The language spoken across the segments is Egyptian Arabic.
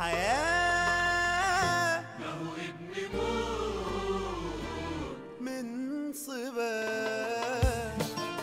حياة ما هو ابن موت من صباه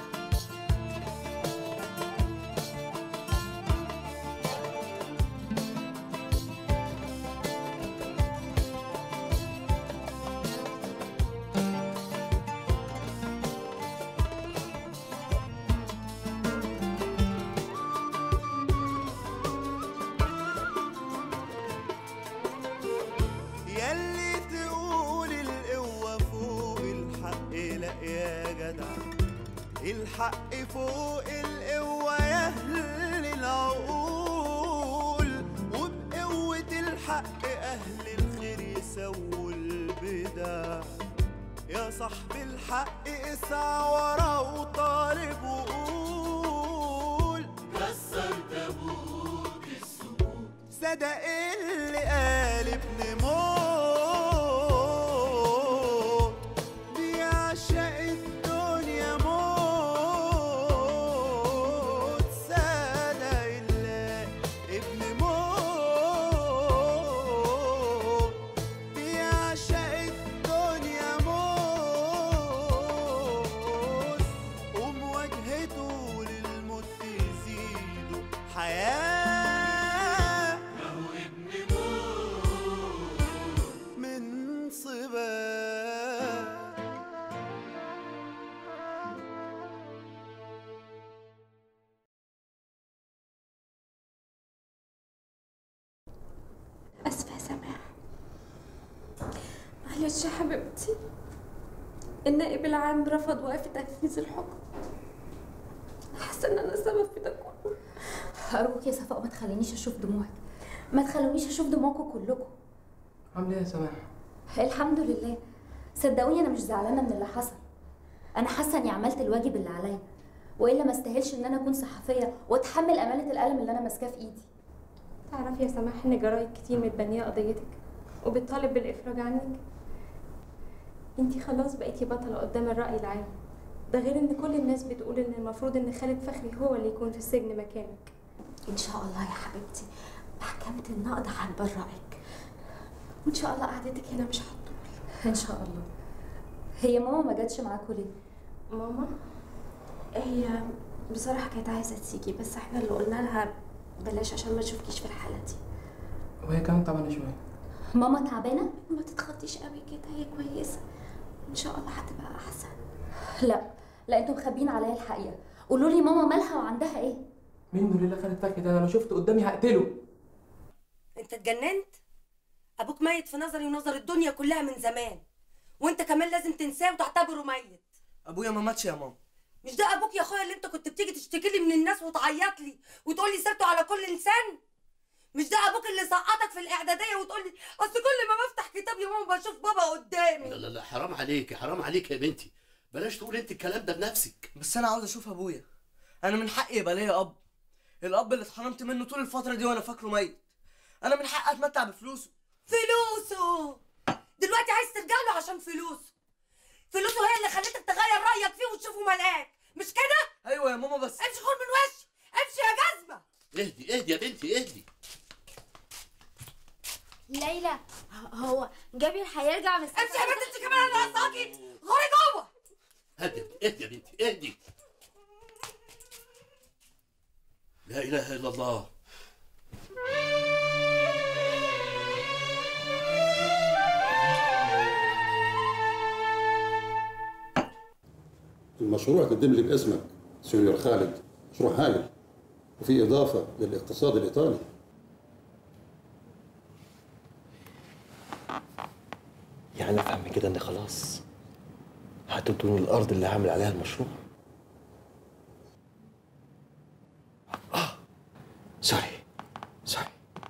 ياللي تقول القوة فوق الحق لا يا جدع الحق فوق القوة يا أهل العقول وبقوة الحق أهل الخير يسووا البدع يا صاحب الحق اسعى ورا وطالب وقول كسر تابوت السكوت صدق اللي قال ابن موت بيعشق الدنيا موت صدق اللي ابن موت بيعشق الدنيا موت ومواجهته للموت تزيده حياة من صباه أسفة يا سماح معلش يا حبيبتي النائب العام رفض وقف تنفيذ الحكم حاسة إن أنا السبب في ده كله أرجوك يا صفاء ما تخلينيش أشوف دموعك ما تخلونيش أشوف دموعكم كلكم عامله ايه يا سماح الحمد لله صدقوني أنا مش زعلانة من اللي حصل أنا حاسة إني عملت الواجب اللي عليا وإلا ما استاهلش إن أنا أكون صحفية وأتحمل أمانة القلم اللي أنا ماسكاه في إيدي تعرفي يا سماح إن جرايد كتير متبنية قضيتك وبتطالب بالإفراج عنك انتي خلاص بقيتي بطلة قدام الرأي العام ده غير ان كل الناس بتقول ان المفروض ان خالد فخري هو اللي يكون في السجن مكانك إن شاء الله يا حبيبتي محكمة النقض هنبرئك وإن شاء الله قعدتك هنا مش هتطول إن شاء الله هي ماما ما جاتش معاكوا ليه؟ ماما هي بصراحة كانت عايزة تيجي بس احنا اللي قلنا لها بلاش عشان ما تشوفكيش في الحالة دي وهي كمان تعبانه شويه ماما تعبانة؟ ما تتخضيش قوي كده هي كويسة إن شاء الله هتبقى أحسن لا لا انتوا مخبيين عليا الحقيقة قولوا لي ماما مالها وعندها ايه؟ مين دول اللي خالد فخري ده انا لو شفته قدامي هقتله انت اتجننت ابوك ميت في نظري ونظر الدنيا كلها من زمان وانت كمان لازم تنساه وتعتبره ميت ابويا ما ماتش يا ماما مش ده ابوك يا اخويا اللي انت كنت بتيجي تشتكي لي من الناس وتعيط لي وتقول لي سيرته على كل لسان مش ده ابوك اللي سقطك في الاعداديه وتقول لي اصل كل ما بفتح كتاب يا ماما بشوف بابا قدامي لا لا لا حرام عليك حرام عليك يا بنتي بلاش تقول انت الكلام ده بنفسك بس انا عاوز اشوف ابويا انا من حقي يبقى ليا اب الاب اللي اتحرمت منه طول الفتره دي وانا فاكره ميت انا من حقي اتمتع بفلوسه فلوسه دلوقتي عايز ترجع له عشان فلوسه فلوسه هي اللي خلتك تغير رايك فيه وتشوفه ملاك مش كده ايوه يا ماما بس امشي خد من وشي امشي يا جزمه اهدي اهدي يا بنتي اهدي ليلى هو جابر هيرجع من امشي يا بنت انت كمان انا ناقصاكي غوري جوه هدي اهدي يا بنتي اهدي لا اله الا الله المشروع قدم لي باسمك سينيور خالد مشروع هايل وفي إضافة للاقتصاد الإيطالي يعني افهم كده ان خلاص هتدوني الارض اللي هعمل عليها المشروع اه سوري سوري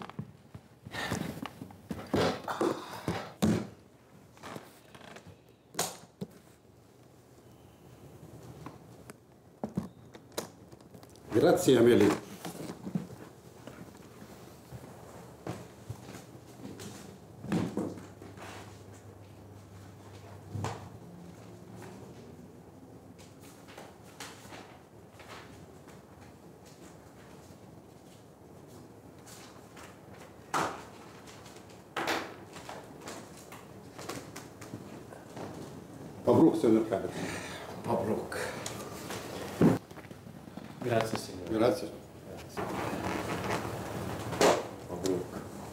جراتسي يا ميلي مبروك سيدنا خالد مبروك جراتسي سينيور جراتسي مبروك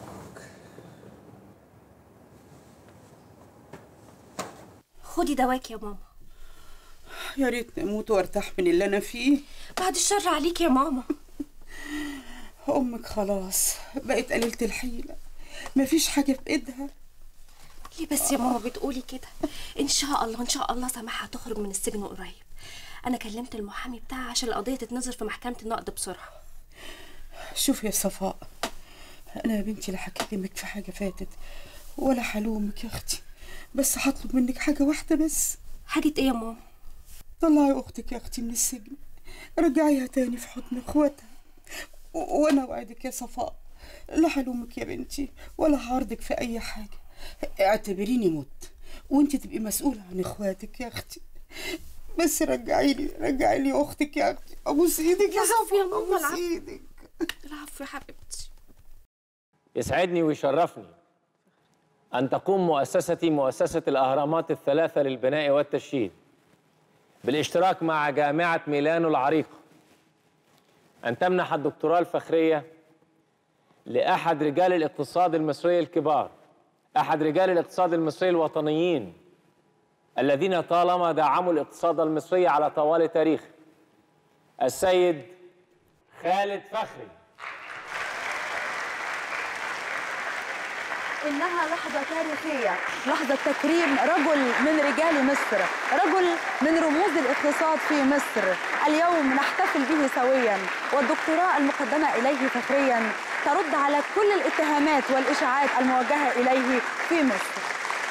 خدي دواك يا ماما يا ريت اموت وارتاح من اللي انا فيه بعد الشر عليك يا ماما امك خلاص بقت قليله الحيله مفيش حاجه في ايدها ليه بس يا ماما بتقولي كده ان شاء الله ان شاء الله سماح هتخرج من السجن قريب انا كلمت المحامي بتاعها عشان القضيه تتنظر في محكمه النقد بسرعه شوف يا صفاء انا يا بنتي لا هكلمك في حاجه فاتت ولا هلومك يا اختي بس هطلب منك حاجه واحده بس حاجه ايه يا ماما طلعي اختك يا اختي من السجن رجعيها تاني في حضن اخواتها و- وانا اوعدك يا صفاء لا هلومك يا بنتي ولا هعرضك في اي حاجه اعتبريني مت وانت تبقي مسؤوله عن اخواتك يا اختي بس رجعي لي رجعي لي اختك يا اختي ابوس ايدك يا العفو يا صفاء ماما، ابوس العفو. ايدك العفو يا حبيبتي يسعدني ويشرفني أن تقوم مؤسستي مؤسسة الأهرامات الثلاثة للبناء والتشييد بالاشتراك مع جامعة ميلانو العريقة أن تمنح الدكتوراه الفخرية لأحد رجال الاقتصاد المصري الكبار أحد رجال الاقتصاد المصري الوطنيين الذين طالما دعموا الاقتصاد المصري على طوال تاريخه السيد خالد فخري إنها لحظة تاريخية لحظة تكريم رجل من رجال مصر رجل من رموز الاقتصاد في مصر اليوم نحتفل به سويا والدكتوراه المقدمة إليه فخريا ترد على كل الاتهامات والإشاعات الموجهة إليه في مصر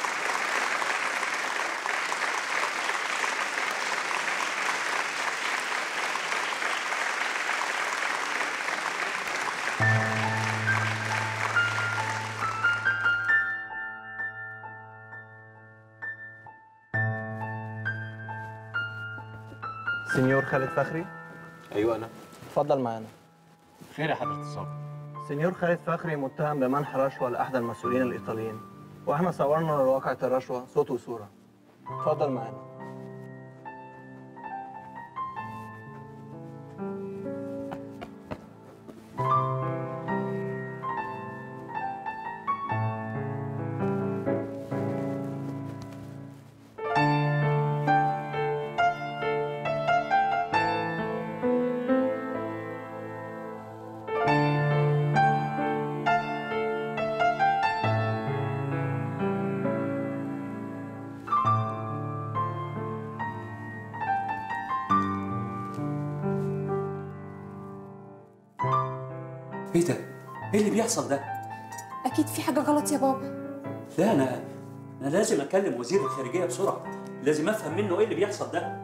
سنيور خالد فخري ايوه انا اتفضل معانا خير يا حضرة الصبر سنيور خالد فخري متهم بمنح رشوة لأحد المسؤولين الإيطاليين وإحنا صورنا واقعة الرشوة صوت وصورة اتفضل معانا ايه ده؟ ايه اللي بيحصل ده؟ اكيد في حاجه غلط يا بابا لا انا انا لازم اكلم وزير الخارجيه بسرعه لازم افهم منه ايه اللي بيحصل ده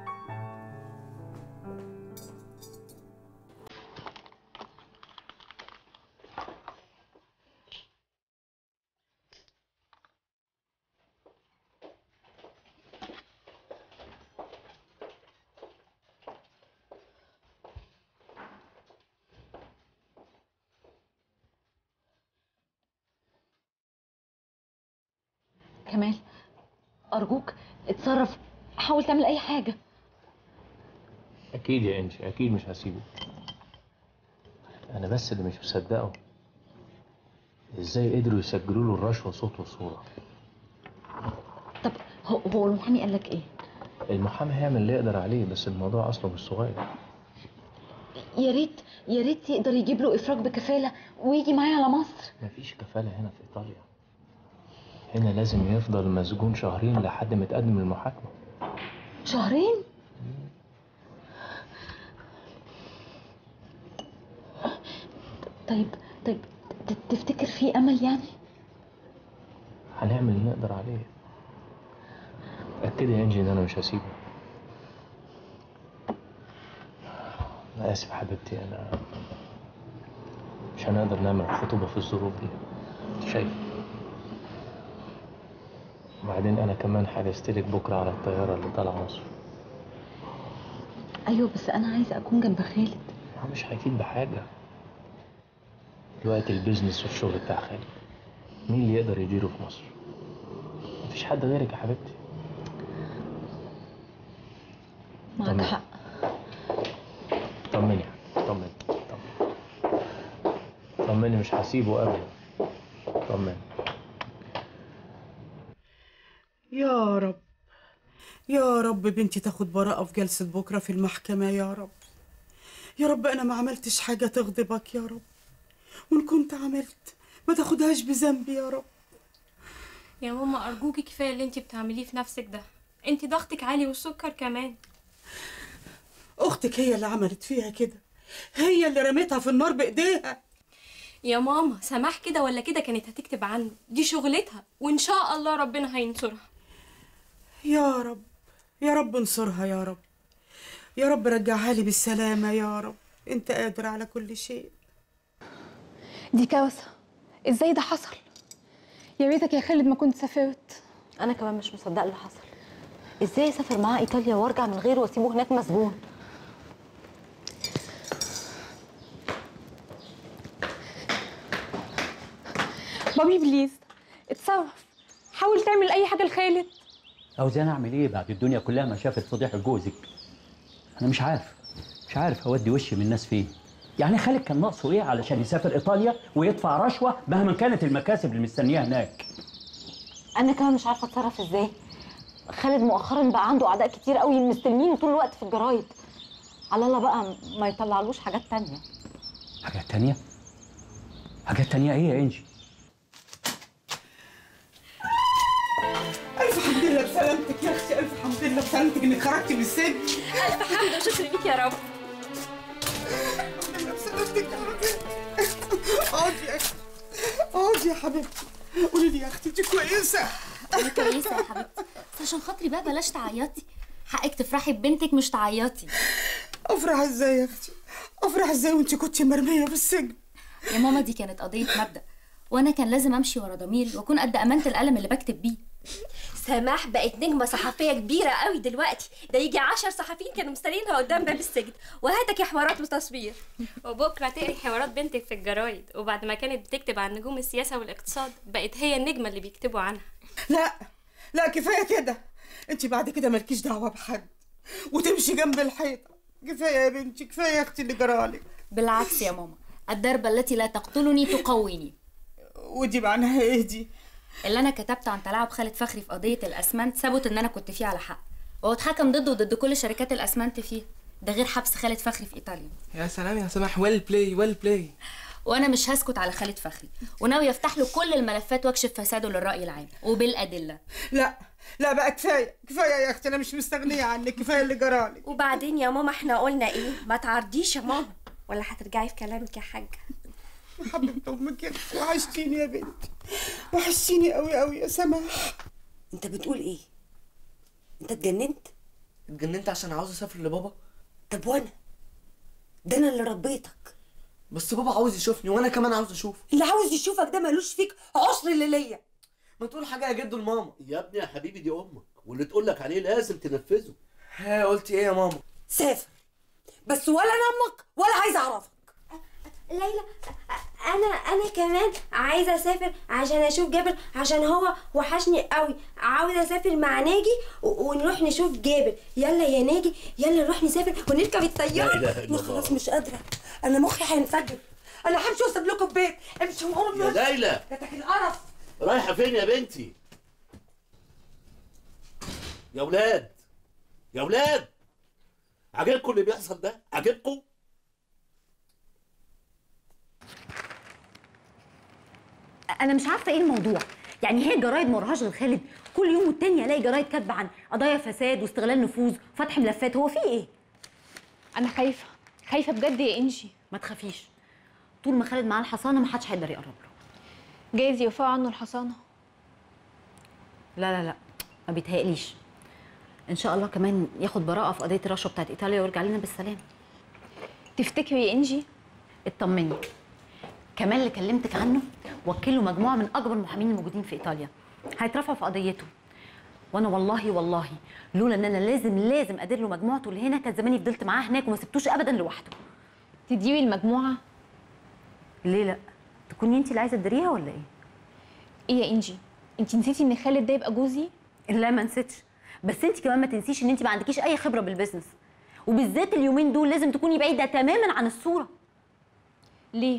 كمال أرجوك اتصرف حاول تعمل أي حاجة أكيد يا إنجي أكيد مش هسيبه أنا بس اللي مش مصدقه إزاي قدروا يسجلوا له الرشوة صوت وصورة هو, هو المحامي قال لك إيه؟ المحامي هيعمل اللي يقدر عليه بس الموضوع أصله مش صغير يا ريت يا ريت يقدر يجيب له إفراج بكفالة ويجي معايا على مصر مفيش كفالة هنا في إيطاليا هنا لازم يفضل مسجون شهرين لحد ما يتقدم للمحاكمة شهرين؟ طيب طيب ت- تفتكر في أمل يعني؟ هنعمل اللي نقدر عليه أكد يا إنجي إن أنا مش هسيبه أنا آسف حبيبتي أنا مش هنقدر نعمل الخطوبة في الظروف دي أنت شايف وبعدين أنا كمان حجزتلك بكرة على الطيارة اللي طالعة مصر أيوه بس أنا عايزة أكون جنب خالد هو مش هيفيد بحاجة دلوقتي البيزنس والشغل بتاع خالد مين اللي يقدر يديره في مصر؟ مفيش حد غيرك يا حبيبتي معك طمني. حق طمني طمني طمني طمني مش هسيبه ابدا طمني يا رب يا رب بنتي تاخد براءة في جلسة بكرة في المحكمة يا رب يا رب أنا ما عملتش حاجة تغضبك يا رب وإن كنت عملت ما تاخدهاش بذنبي يا رب يا ماما ارجوكي كفايه اللي انت بتعمليه في نفسك ده انت ضغطك عالي والسكر كمان أختك هي اللي عملت فيها كده هي اللي رميتها في النار بإيديها يا ماما سماح كده ولا كده كانت هتكتب عنه دي شغلتها وان شاء الله ربنا هينصرها يا رب يا رب انصرها يا رب يا رب رجعها لي بالسلامة يا رب أنت قادر على كل شيء دي كارثة ازاي ده حصل يا ريتك يا خالد ما كنت سافرت انا كمان مش مصدقه اللي حصل ازاي اسافر معاه ايطاليا وارجع من غيره واسيبه هناك مسجون بابي بليز اتصرف حاول تعمل اي حاجه لخالد عاوزاني اعمل ايه بعد الدنيا كلها ما شافت فضيحه جوزك انا مش عارف مش عارف اودي وشي من الناس فين يعني خالد كان ناقصه ايه علشان يسافر ايطاليا ويدفع رشوه مهما كانت المكاسب اللي مستنياه هناك انا كمان مش عارفه اتصرف ازاي خالد مؤخرا بقى عنده اعداء كتير قوي مستلمينه طول الوقت في الجرايد على الله بقى ما يطلعلوش حاجات تانية حاجات تانية حاجات تانية ايه يا انجي ألف حمد لله بسلامتك يا أختي ألف حمد لله بسلامتك إنك خرجتي من السجن الف حمد وشكر ليك يا رب الحمد لله بسلامتك يا حبيبتي اقعدي يا أختي اقعدي يا حبيبتي قولي لي يا أختي أنت كويسة انا كويسه يا حبيبتي بس عشان خاطري بقى بلاش تعيطي حقك تفرحي ببنتك مش تعيطي أفرح إزاي يا أختي أفرح إزاي وأنت كنت مرمية في السجن يا ماما دي كانت قضيه مبدا وانا كان لازم امشي ورا ضميري واكون قد امانه القلم اللي بكتب بيه سماح بقت نجمة صحفية كبيرة قوي دلوقتي ده يجي عشر صحفيين كانوا مستنيينها قدام باب السجن وهاتك يا حوارات وتصوير وبكره تقري حوارات بنتك في الجرايد وبعد ما كانت بتكتب عن نجوم السياسه والاقتصاد بقت هي النجمه اللي بيكتبوا عنها لا لا كفاية كده أنت بعد كده مالكيش دعوة بحد وتمشي جنب الحيطة كفاية يا بنتي كفاية يا أختي اللي جرالك بالعكس يا ماما الضربه التي لا تقتلني تقويني ودي معناها إيه دي؟ اللي انا كتبته عن تلاعب خالد فخري في قضيه الاسمنت ثبت ان انا كنت فيه على حق وهو اتحكم ضده وضد كل شركات الاسمنت فيه ده غير حبس خالد فخري في ايطاليا يا سلام يا سماح ويل بلاي ويل بلاي وانا مش هسكت على خالد فخري وناوي افتح له كل الملفات واكشف فساده للراي العام وبالادله لا لا بقى كفاية كفاية يا أختي أنا مش مستغنية عنك كفاية اللي جرالك وبعدين يا ماما احنا قلنا ايه ما تعرضيش يا ماما ولا هترجعي في كلامك يا حاجة حبيبة أمك يا أختي وحشتيني يا بنتي وحشتيني قوي قوي يا سماح انت بتقول ايه انت اتجننت اتجننت عشان عاوز اسافر لبابا طب وانا ده انا اللي ربيتك بس بابا عاوز يشوفني وانا كمان عاوز اشوفه اللي عاوز يشوفك ده ملوش فيك عشر اللي ليا ما تقول حاجه يا جدو لماما يا ابني يا حبيبي دي امك واللي تقول لك عليه لازم تنفذه ها قلت ايه يا ماما سافر بس ولا انا امك ولا عايز اعرفك ليلى انا انا كمان عايزه اسافر عشان اشوف جابر عشان هو وحشني قوي عاوزه اسافر مع ناجي و- ونروح نشوف جابر يلا يا ناجي يلا نروح نسافر ونركب الطياره لا إله إلا انا الله. خلاص مش قادره انا مخي هينفجر انا همشي واسيب لكم البيت امشوا قوم يا ليلى جاتك القرف رايحه فين يا بنتي يا ولاد يا ولاد عجبكم اللي بيحصل ده عجبكم انا مش عارفه ايه الموضوع يعني هي جرايد ما وراهاش غير خالد كل يوم والتاني الاقي جرايد كاتبه عن قضايا فساد واستغلال نفوذ وفتح ملفات هو في ايه انا خايفه خايفه بجد يا انجي ما تخافيش طول ما خالد معاه الحصانه ما حدش هيقدر يقرب له جايز يرفعوا عنه الحصانه لا لا لا ما بيتهيأليش ان شاء الله كمان ياخد براءه في قضيه الرشوه بتاعت ايطاليا ويرجع لنا بالسلام تفتكري يا انجي اطمني كمان اللي كلمتك عنه وكله مجموعه من اكبر المحامين الموجودين في ايطاليا هيترفعوا في قضيته وانا والله والله لولا ان انا لازم لازم ادير له مجموعته اللي هنا كان زماني فضلت معاه هناك وما سبتوش ابدا لوحده تديري المجموعه ليه لا تكوني انت اللي عايزه تديريها ولا ايه ايه يا انجي انت نسيتي ان خالد ده يبقى جوزي لا ما نسيتش بس انت كمان ما تنسيش ان انت ما عندكيش اي خبره بالبيزنس وبالذات اليومين دول لازم تكوني بعيده تماما عن الصوره ليه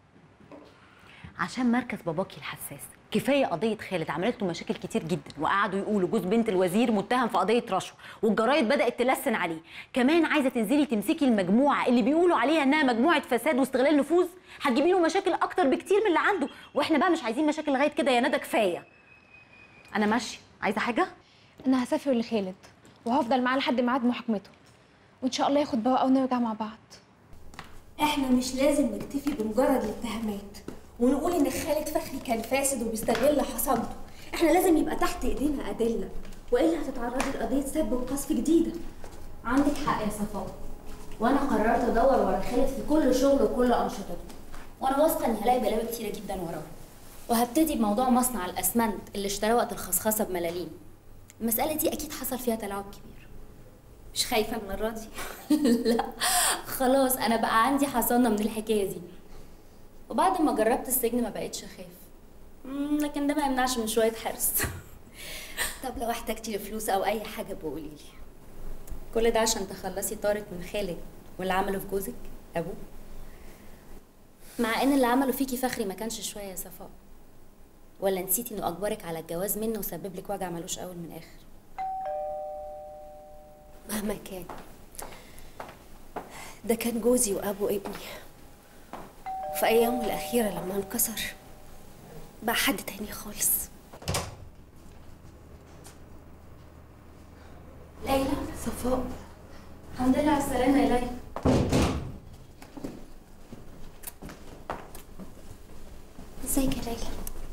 عشان مركز باباكي الحساس كفايه قضيه خالد عملت له مشاكل كتير جدا وقعدوا يقولوا جوز بنت الوزير متهم في قضيه رشوه والجرايد بدات تلسن عليه كمان عايزه تنزلي تمسكي المجموعه اللي بيقولوا عليها انها مجموعه فساد واستغلال نفوذ هتجيبي له مشاكل اكتر بكتير من اللي عنده واحنا بقى مش عايزين مشاكل لغايه كده يا ندى كفايه انا ماشيه عايزه حاجه انا هسافر لخالد وهفضل معاه لحد ميعاد محاكمته وان شاء الله ياخد بواقه ونرجع مع بعض احنا مش لازم نكتفي بمجرد الاتهامات ونقول ان خالد فخري كان فاسد وبيستغل حصانته احنا لازم يبقى تحت ايدينا ادله والا هتتعرضي لقضيه سب وقذف جديده عندك حق يا صفاء وانا قررت ادور ورا خالد في كل شغل وكل انشطته وانا واثقه اني هلاقي بلاوي كتيره جدا وراه وهبتدي بموضوع مصنع الاسمنت اللي اشتراه وقت الخصخصه بملاليم المساله دي اكيد حصل فيها تلاعب كبير مش خايفه المره دي لا خلاص انا بقى عندي حصانه من الحكايه دي وبعد ما جربت السجن ما بقتش اخاف مم، لكن ده ما يمنعش من شويه حرص طب لو احتجتي لفلوس او اي حاجه بقولي لي كل ده عشان تخلصي طارق من خالد واللي عمله في جوزك ابوه مع ان اللي عمله فيكي فخري ما كانش شويه يا صفاء ولا نسيتي انه اجبرك على الجواز منه وسبب لك وجع ملوش اول من اخر مهما كان ده كان جوزي وابو ابني في ايامه الاخيره لما انكسر بقى حد تاني خالص ليلى صفاء الحمد لله على السلامه يا ليلى ازيك يا ليلى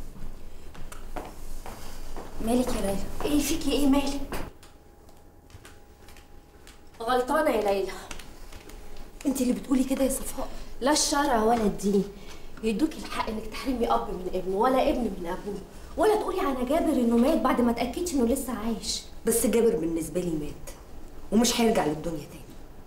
مالك يا ليلى ايه فيكي ايه مالك غلطانه يا ليلى انت اللي بتقولي كده يا صفاء لا الشرع ولا الدين يدوكي الحق انك تحرمي اب من ابنه ولا ابن من ابوه ولا تقولي على جابر انه مات بعد ما اتاكدتي انه لسه عايش بس جابر بالنسبه لي مات ومش هيرجع للدنيا تاني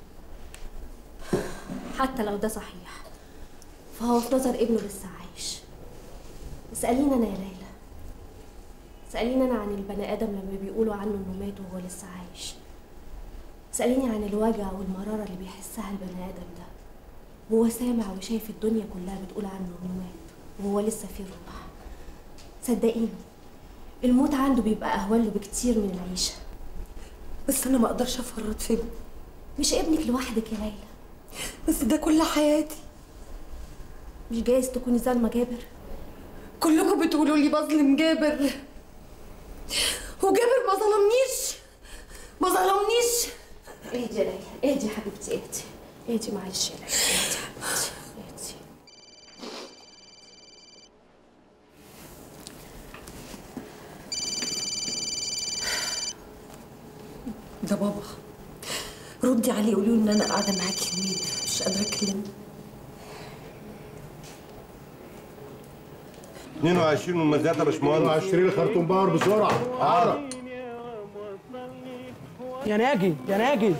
حتى لو ده صحيح فهو في نظر ابنه لسه عايش اسأليني أنا يا ليلى اسأليني أنا عن البني آدم لما بيقولوا عنه إنه مات وهو لسه عايش اسأليني عن الوجع والمرارة اللي بيحسها البني آدم ده وهو سامع وشايف الدنيا كلها بتقول عنه إنه مات وهو لسه فيه روح صدقيني الموت عنده بيبقى أهون له بكتير من العيشة بس أنا ما أقدرش أفرط في ابني مش ابنك لوحدك يا ليلى بس ده كل حياتي مش جايز تكوني ظالمة جابر كلكم بتقولوا لي بظلم جابر وجابر ما ظلمنيش ما ظلمنيش اهدي يا ليلى اهدي يا حبيبتي اهدي اهدي معلش يا ليلى اهدي يا حبيبتي اهدي ده بابا ردي عليه قولي له ان انا قاعده معاكي يومين مش قادره اتكلم 22 ومزات يا باشمهندس 22 الخرطوم باور بسرعه حرك يا ناجي يا ناجي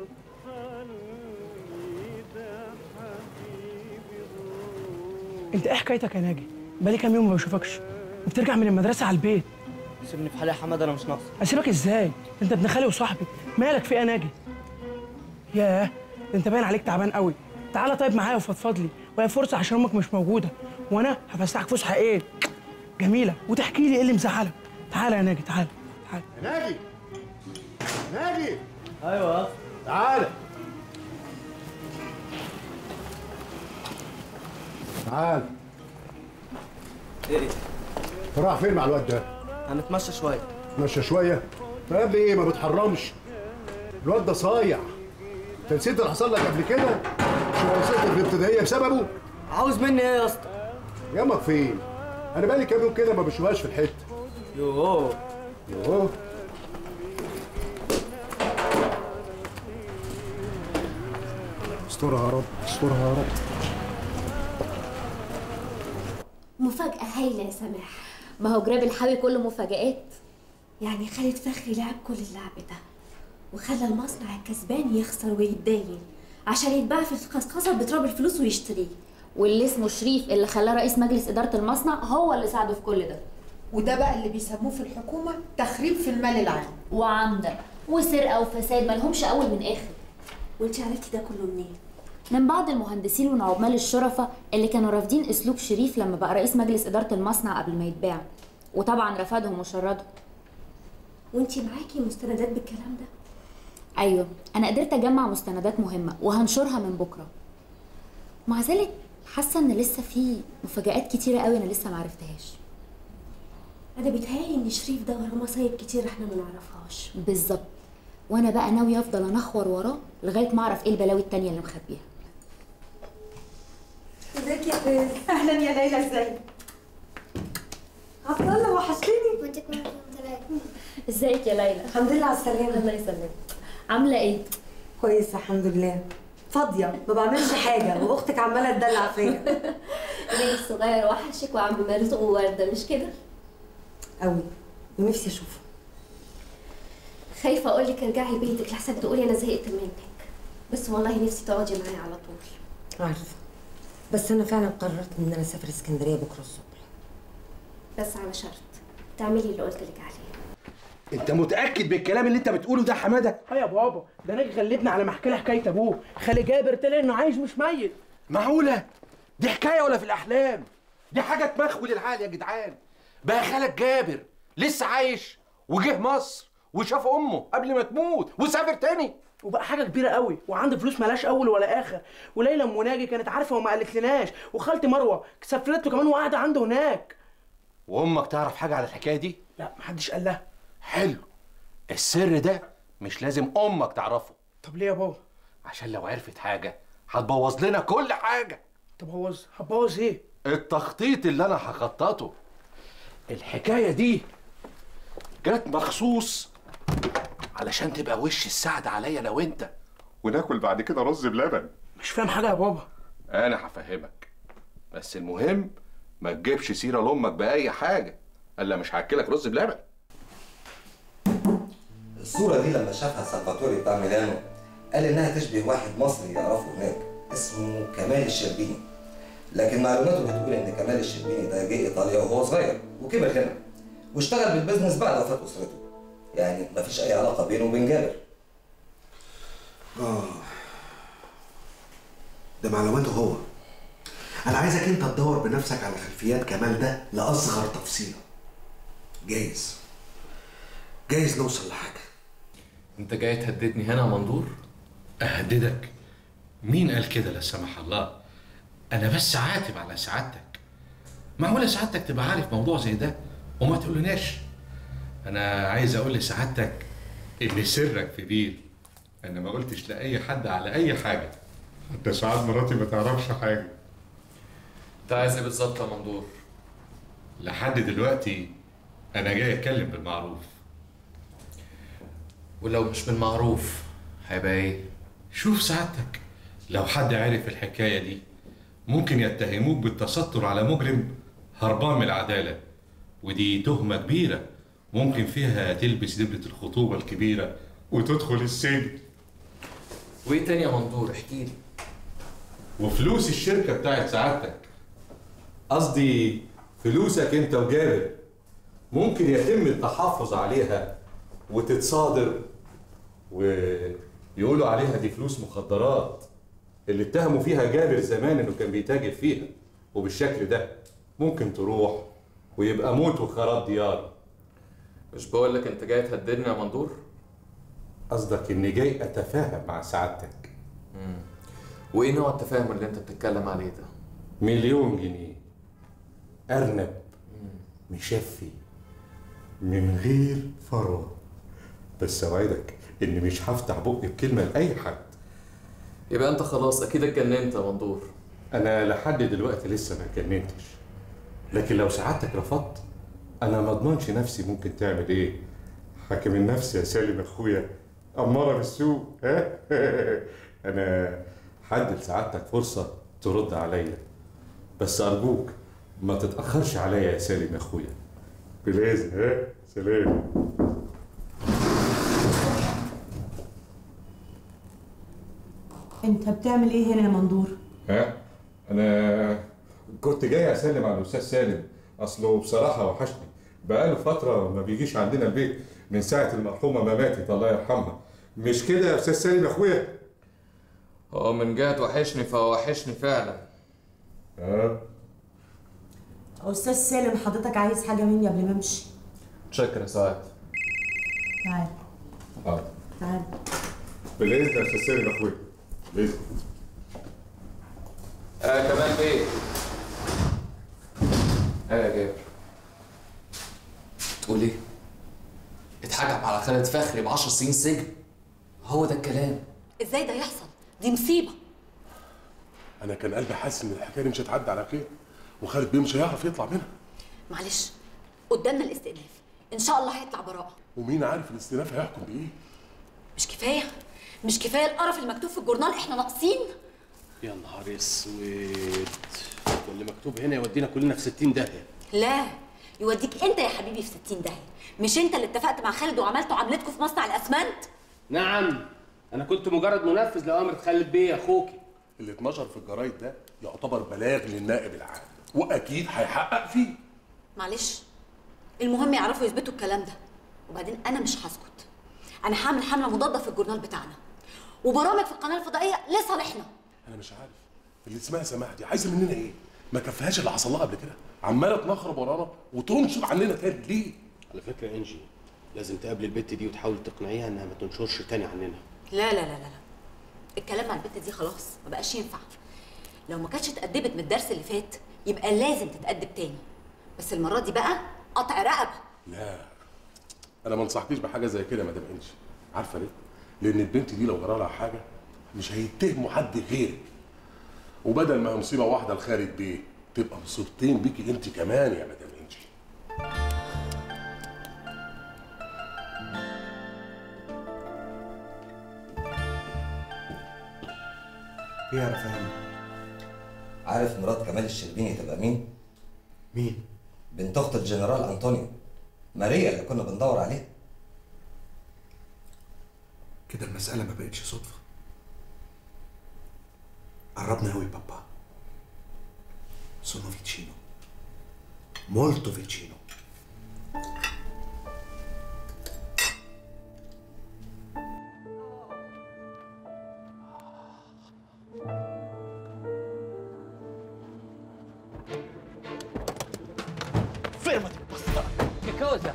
انت ايه حكايتك يا ناجي بقالي كام يوم ما بشوفكش وبترجع من المدرسه على البيت سيبني في حالي يا حماد انا مش ناقص اسيبك ازاي انت ابن خالي وصاحبي مالك في ايه يا ناجي ياه ده انت باين عليك تعبان قوي تعالى طيب معايا وفضفض لي وهي فرصه عشان امك مش موجوده وانا هفسحك فسحه ايه جميله وتحكي لي ايه اللي مزعلك تعالى يا ناجي تعالى تعالى ناجي ناجي ايوه يا تعالى تعال ايه راح فين مع الواد ده؟ هنتمشى شويه مشى شويه طب ايه ما بتحرمش الواد ده صايع انت نسيت اللي حصل لك قبل كده مش وصلت في الابتدائيه بسببه عاوز مني ايه يا اسطى يامك فين انا بقالي كام يوم كده ما بشوفهاش في الحته يوه يوه استرها يا رب استرها يا رب مفاجأة هايلة يا سماح ما هو جراب الحاوي كله مفاجآت يعني خالد فخري لعب كل اللعب ده وخلى المصنع الكسبان يخسر ويتداين عشان يتباع في الخصخصة بتراب الفلوس ويشتريه واللي اسمه شريف اللي خلاه رئيس مجلس إدارة المصنع هو اللي ساعده في كل ده وده بقى اللي بيسموه في الحكومة تخريب في المال العام وعمدا وسرقة وفساد مالهمش أول من آخر وانت عرفتي ده كله منين من بعض المهندسين والعمال الشرفاء اللي كانوا رافضين اسلوب شريف لما بقى رئيس مجلس اداره المصنع قبل ما يتباع وطبعا رفضهم وشردهم وانت معاكي مستندات بالكلام ده ايوه انا قدرت اجمع مستندات مهمه وهنشرها من بكره مع ذلك حاسه ان لسه في مفاجآت كتيره قوي انا لسه ما عرفتهاش انا بيتهيألي ان شريف ده وراه مصايب كتير احنا ما نعرفهاش بالظبط وانا بقى ناويه افضل انخور وراه لغايه ما اعرف ايه البلاوي التانية اللي مخبيها ازيك يا فاز اهلا يا ليلى ازيك عبد الله وحشتني وانت كمان ازيك يا ليلى الحمد لله على السلامه الله يسلمك عامله ايه كويسه الحمد لله فاضيه ما بعملش حاجه واختك عماله تدلع فيا ليه الصغير وحشك وعم مرزق وورده مش كده قوي ونفسي اشوفه خايفه اقول لك ارجعي بيتك لحسن تقولي انا زهقت منك بس والله نفسي تقعدي معايا على طول عارفه بس انا فعلا قررت ان انا اسافر اسكندريه بكره الصبح بس على شرط تعملي اللي قلت لك عليه انت متاكد بالكلام اللي انت بتقوله ده يا حماده اه يا بابا ده ناجي غلبنا على ما احكي لها حكايه ابوه خالي جابر طلع انه عايش مش ميت معقوله دي حكايه ولا في الاحلام دي حاجه تمخول العقل يا جدعان بقى خالك جابر لسه عايش وجه مصر وشاف امه قبل ما تموت وسافر تاني وبقى حاجه كبيره قوي وعنده فلوس ملاش اول ولا اخر وليلى ام ناجي كانت عارفه وما قالتلناش وخالتي مروه سافرت له كمان وقاعده عنده هناك وامك تعرف حاجه على الحكايه دي لا محدش قال لها حلو السر ده مش لازم امك تعرفه طب ليه يا بابا عشان لو عرفت حاجه هتبوظ لنا كل حاجه تبوظ هتبوظ ايه التخطيط اللي انا هخططه الحكايه دي جت مخصوص علشان تبقى وش السعد عليا انا وانت وناكل بعد كده رز بلبن مش فاهم حاجه يا بابا انا هفهمك بس المهم ما تجيبش سيره لامك باي حاجه الا مش هاكلك رز بلبن الصورة دي لما شافها سلفاتوري بتاع ميلانو قال إنها تشبه واحد مصري يعرفه هناك اسمه كمال الشربيني لكن معلوماته بتقول إن كمال الشربيني ده جه إيطاليا وهو صغير وكبر هنا واشتغل بالبزنس بعد وفاة أسرته يعني مفيش أي علاقة بينه وبين جابر اه ده معلوماته هو انا عايزك انت تدور بنفسك على خلفيات كمال ده لاصغر تفصيله جايز جايز نوصل لحاجه انت جاي تهددني هنا يا مندور اهددك مين قال كده لا سمح الله انا بس عاتب على سعادتك معقوله سعادتك تبقى عارف موضوع زي ده وما تقولناش انا عايز اقول لسعادتك ان سرك في بير انا ما قلتش لاي حد على اي حاجه حتى ساعات مراتي ما تعرفش حاجه انت عايز ايه بالظبط يا مندور لحد دلوقتي انا جاي اتكلم بالمعروف ولو مش بالمعروف هيبقى ايه شوف سعادتك لو حد عرف الحكايه دي ممكن يتهموك بالتستر على مجرم هربان من العداله ودي تهمه كبيره ممكن فيها تلبس دبلة الخطوبه الكبيره وتدخل السجن وايه تاني يا مندور احكي لي وفلوس الشركه بتاعت سعادتك قصدي فلوسك انت وجابر ممكن يتم التحفظ عليها وتتصادر ويقولوا عليها دي فلوس مخدرات اللي اتهموا فيها جابر زمان انه كان بيتاجر فيها وبالشكل ده ممكن تروح ويبقى موت وخراب ديار مش بقول لك انت جاي تهددني يا مندور قصدك اني جاي اتفاهم مع سعادتك مم. وايه نوع التفاهم اللي انت بتتكلم عليه ده مليون جنيه ارنب مشفي من غير ثروه بس اوعدك اني مش هفتح بقي بكلمه لاي حد يبقى انت خلاص اكيد اتجننت يا مندور انا لحد دلوقتي لسه ما اتجننتش لكن لو سعادتك رفضت انا ما اضمنش نفسي ممكن تعمل ايه حاكم النفس يا سالم اخويا اماره بالسوق ها انا حد لسعادتك فرصه ترد عليا بس ارجوك ما تتاخرش عليا يا سالم يا اخويا بلازم ها سلام انت بتعمل ايه هنا يا مندور ها انا كنت جاي اسلم على الاستاذ سالم اصله بصراحه وحشني بقاله فتره ما بيجيش عندنا البيت من ساعه المرحومه ما ماتت الله يرحمها مش كده يا استاذ سالم يا اخويا هو من جهة وحشني فهو وحشني فعلا ها استاذ سالم حضرتك عايز حاجه مني قبل ما امشي شكرا يا سعاد تعال حاضر تعال بالاذن يا استاذ سالم يا اخويا بالاذن اه كمان بيه اه يا جابر تقول ايه؟ اتحكم على خالد فخري ب 10 سنين سجن هو ده الكلام ازاي ده يحصل دي مصيبه انا كان قلبي حاسس ان الحكايه دي مش هتعدي على خير وخالد بيه مش هيعرف يطلع منها معلش قدامنا الاستئناف ان شاء الله هيطلع براءه ومين عارف الاستئناف هيحكم بايه مش كفايه مش كفايه القرف المكتوب في الجورنال احنا ناقصين يا نهار اسود اللي مكتوب هنا يودينا كلنا في 60 داهيه لا يوديك انت يا حبيبي في 60 داهيه مش انت اللي اتفقت مع خالد وعملتوا عملتكم في مصنع الاسمنت نعم انا كنت مجرد منفذ لاوامر خالد بيه اخوكي اللي اتنشر في الجرايد ده يعتبر بلاغ للنائب العام واكيد هيحقق فيه معلش المهم يعرفوا يثبتوا الكلام ده وبعدين انا مش هسكت انا هعمل حمله مضاده في الجورنال بتاعنا وبرامج في القناه الفضائيه لصالحنا انا مش عارف اللي اسمها سماح دي عايزه مننا ايه ما كفاهاش اللي حصل لها قبل كده عماله تنخرب ورانا وتنشر عننا تاني ليه على فكره يا انجي لازم تقابل البت دي وتحاول تقنعيها انها ما تنشرش تاني عننا لا لا لا لا لا الكلام مع البت دي خلاص ما بقاش ينفع لو ما كانتش اتأدبت من الدرس اللي فات يبقى لازم تتأدب تاني بس المرة دي بقى قطع رقبة لا انا ما انصحكيش بحاجه زي كده يا مدام انجي عارفه ليه لان البنت دي لو جرى لها حاجه مش هيتهموا حد غيرك وبدل ما هي مصيبه واحده لخالد بيه تبقى مصيبتين بيكي انت كمان يا مدام انجي ايه يا رفاهيم عارف مرات كمال الشربيني تبقى مين؟ مين؟ بنت اخت الجنرال انطونيو ماريا اللي كنا بندور عليها كده المسألة ما بقتش صدفة قربنا قوي بابا سونو فيتشينو مولتو فيتشينو Fermati, bastardo! Che cosa?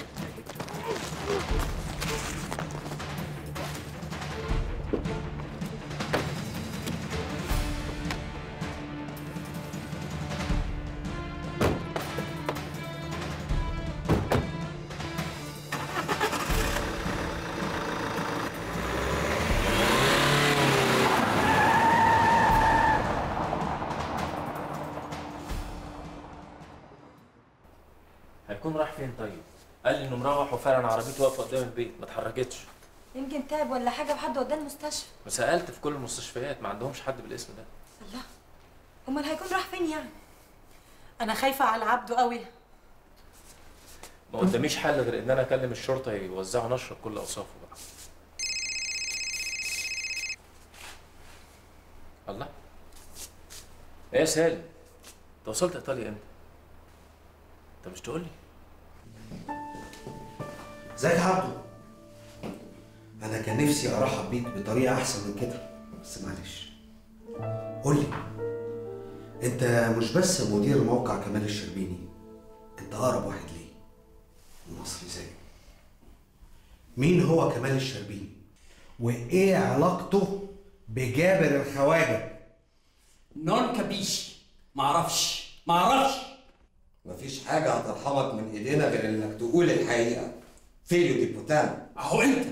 هيكون راح فين طيب؟ قال لي انه مروح وفعلا عربيته واقفه قدام البيت ما اتحركتش يمكن تعب ولا حاجه وحد وداه المستشفى وسالت في كل المستشفيات ما عندهمش حد بالاسم ده الله امال هيكون راح فين يعني انا خايفه على عبده قوي ما قداميش حل غير ان انا اكلم الشرطه يوزعوا نشره بكل اوصافه بقى الله ايه يا سالم انت وصلت ايطاليا امتى انت مش تقول لي ازيك يا عبده انا كان نفسي ارحب بيك بطريقه احسن من كده بس معلش قول لي انت مش بس مدير موقع كمال الشربيني انت اقرب واحد ليه ومصري زيه مين هو كمال الشربيني وايه علاقته بجابر الخواجه نون كابيشي معرفش معرفش مفيش حاجة هترحمك من ايدينا غير انك تقول الحقيقة فيليو دي بوتان اهو انت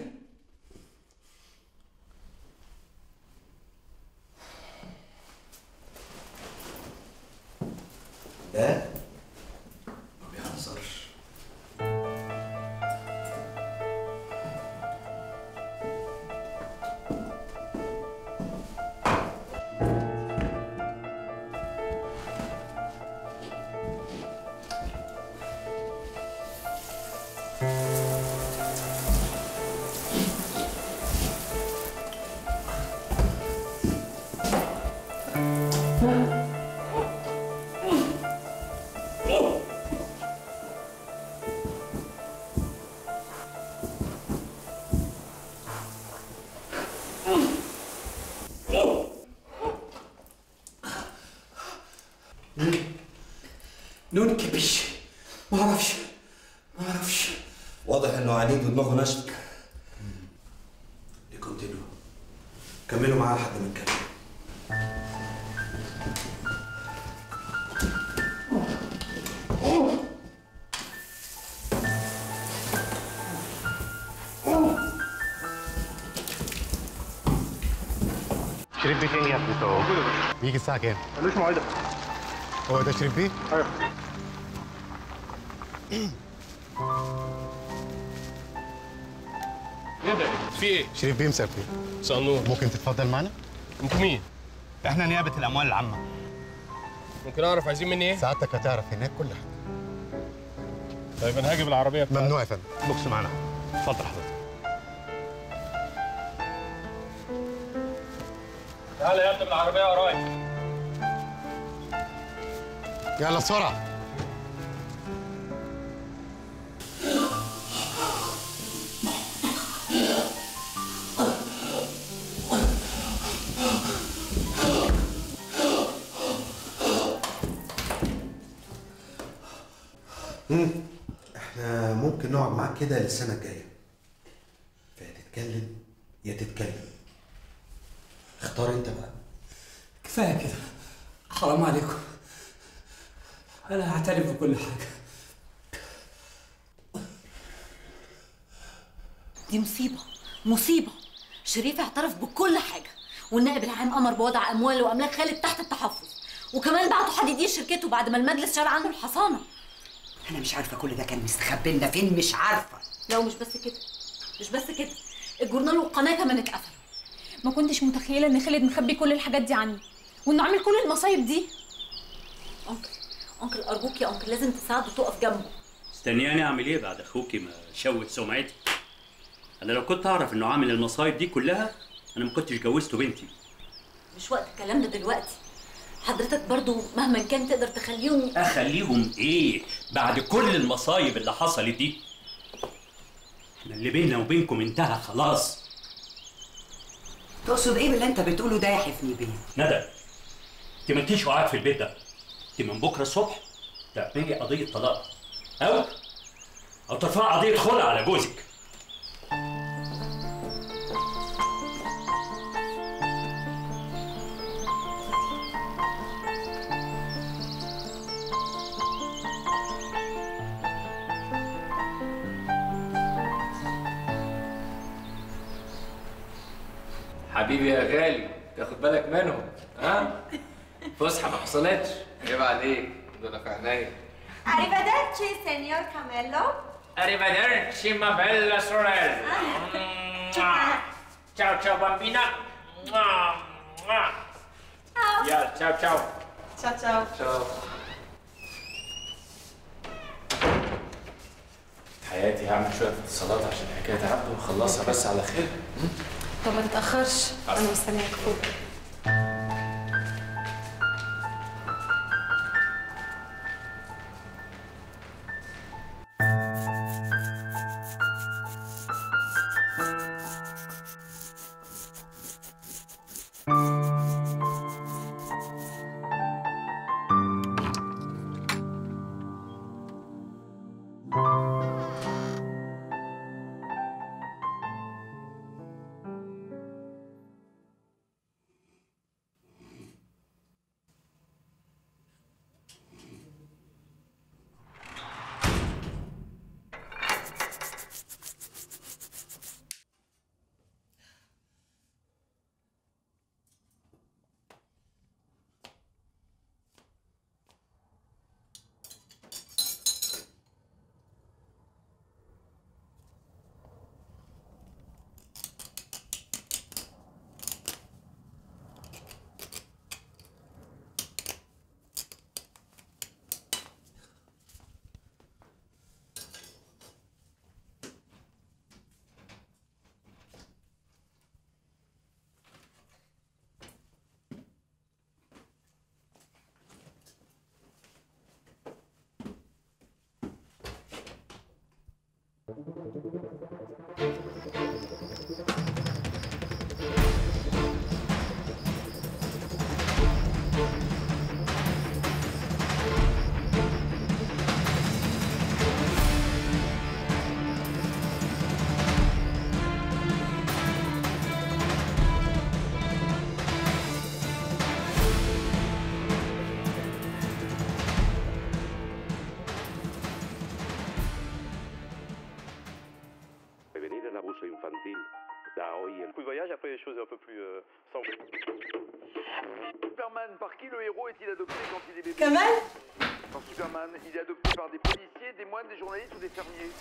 ده ما بيهزرش Oh! نون كبش ما اعرفش ما اعرفش واضح انه عنيد ودماغه ناشفه كونتينو كملوا معاه لحد ما نكمل شريف بيه فين يا ابني تو؟ بيجي الساعة كام؟ ملوش موعد هو ده شريف بيه؟ ايوه ايه ده؟ في ايه؟ شريف بيه مسافر مساء النور ممكن تتفضل معانا؟ انتوا مين؟ احنا نيابة الأموال العامة ممكن اعرف عايزين مني ايه؟ سعادتك هتعرف هناك كل حاجة طيب انا هاجي بالعربيه بتاعتي ممنوع يا فندم بوكس معانا اتفضل حضرتك تعالى يا ابني بالعربيه ورايا يلا بسرعة مم. احنا ممكن نقعد معاك كده للسنه الجايه فيا تتكلم يا تتكلم اختار انت بقى كفايه كده حرام عليكم انا هعترف بكل حاجه دي مصيبة مصيبة شريف اعترف بكل حاجة والنائب العام أمر بوضع أموال وأملاك خالد تحت التحفظ وكمان بعتوا حد يدير شركته بعد ما المجلس شال عنه الحصانة انا مش عارفه كل ده كان مستخبي لنا فين مش عارفه لا ومش بس كده مش بس كده الجورنال والقناة كمان اتقفلوا ما كنتش متخيله ان خالد مخبي كل الحاجات دي عني وانه عامل كل المصايب دي أنكل أنكل أرجوك يا أنكل لازم تساعده تقف جنبه استنياني اعمل ايه بعد اخوكي ما شوت سمعتي انا لو كنت اعرف انه عامل المصايب دي كلها انا ما كنتش جوزته بنتي مش وقت الكلام ده دلوقتي حضرتك برضو مهما كان تقدر تخليهم اخليهم ايه بعد كل المصايب اللي حصلت دي احنا اللي بيننا وبينكم انتهى خلاص تقصد ايه باللي انت بتقوله ده يا حفني بيه ندى انت مالكيش وقعد في البيت ده انت من بكره الصبح تعملي قضيه طلاق او او ترفعي قضيه خلع على جوزك حبيبي يا غالي تاخد بالك منهم ها فسحه ما حصلتش عيب عليك دول في عينيا Arrivederci, signor Camello. Arrivederci, ma bella sorella. Ciao, ciao, bambina. يلا ciao ciao. Ciao, ciao. ciao. حياتي هعمل شوية اتصالات عشان حكاية عبده واخلصها بس على خير. طب ما تتأخرش أنا مستنياك فوق et après les choses un peu plus euh, sanglantes. Superman, par qui le héros est-il adopté quand il est bébé Kamal Par Superman, il est adopté par des policiers, des moines, des journalistes ou des fermiers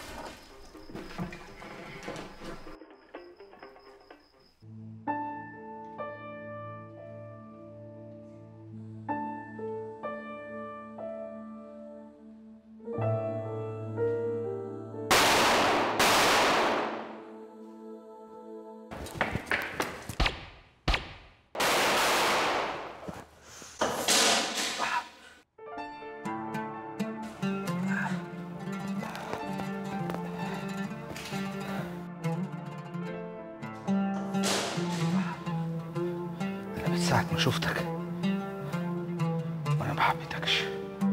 أنا من ساعة ما شفتك وأنا ما حبيتكش